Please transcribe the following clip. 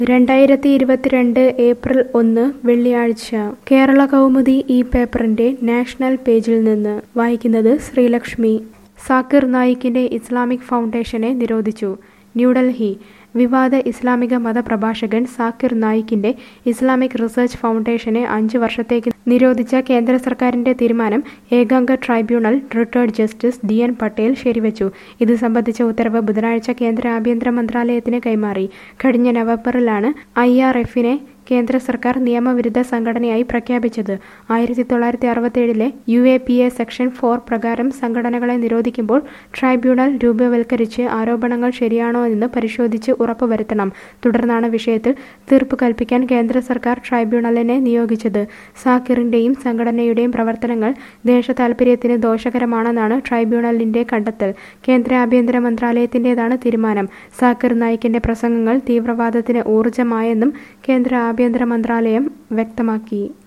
രണ്ടായിരത്തി ഇരുപത്തിരണ്ട് ഏപ്രിൽ ഒന്ന് വെള്ളിയാഴ്ച കേരള കൗമുദി ഈ പേപ്പറിന്റെ നാഷണൽ പേജിൽ നിന്ന് വായിക്കുന്നത് ശ്രീലക്ഷ്മി സാക്കിർ നായിക്കിന്റെ ഇസ്ലാമിക് ഫൗണ്ടേഷനെ നിരോധിച്ചു ന്യൂഡൽഹി വിവാദ ഇസ്ലാമിക മതപ്രഭാഷകൻ സാക്കിർ നായിക്കിന്റെ ഇസ്ലാമിക് റിസർച്ച് ഫൗണ്ടേഷനെ അഞ്ചു വർഷത്തേക്ക് നിരോധിച്ച കേന്ദ്ര സർക്കാരിന്റെ തീരുമാനം ഏകാംഗ tribunal retired justice D N Patel ശരിവച്ചു ഇത് സംബന്ധിച്ച ഉത്തരവ് ബുധനാഴ്ച കേന്ദ്ര ആഭ്യന്തര മന്ത്രാലയത്തിന് കൈമാറി കഴിഞ്ഞ നവംബറിലാണ് ഐ ആർ എഫിനെ കേന്ദ്ര സർക്കാർ നിയമവിരുദ്ധ സംഘടനയായി പ്രഖ്യാപിച്ചത് ആയിരത്തി തൊള്ളായിരത്തി അറുപത്തേഴിലെ U A P A section four പ്രകാരം സംഘടനകളെ നിരോധിക്കുമ്പോൾ ട്രൈബ്യൂണൽ രൂപവൽക്കരിച്ച് ആരോപണങ്ങൾ ശരിയാണോ എന്ന് പരിശോധിച്ച് ഉറപ്പുവരുത്തണം തുടർന്നാണ് വിഷയത്തിൽ തീർപ്പ് കൽപ്പിക്കാൻ കേന്ദ്ര സർക്കാർ ട്രൈബ്യൂണലിനെ നിയോഗിച്ചത് സാക്കിറിന്റെയും സംഘടനയുടെയും പ്രവർത്തനങ്ങൾ ദേശ താൽപര്യത്തിന് ദോഷകരമാണെന്നാണ് ട്രൈബ്യൂണലിന്റെ കണ്ടെത്തൽ കേന്ദ്ര ആഭ്യന്തര മന്ത്രാലയത്തിന്റേതാണ് തീരുമാനം സാക്കിർ നായിക്കിന്റെ പ്രസംഗങ്ങൾ തീവ്രവാദത്തിന് ഊർജ്ജമായെന്നും കേന്ദ്ര ആഭ്യന്തര മന്ത്രാലയം വ്യക്തമാക്കി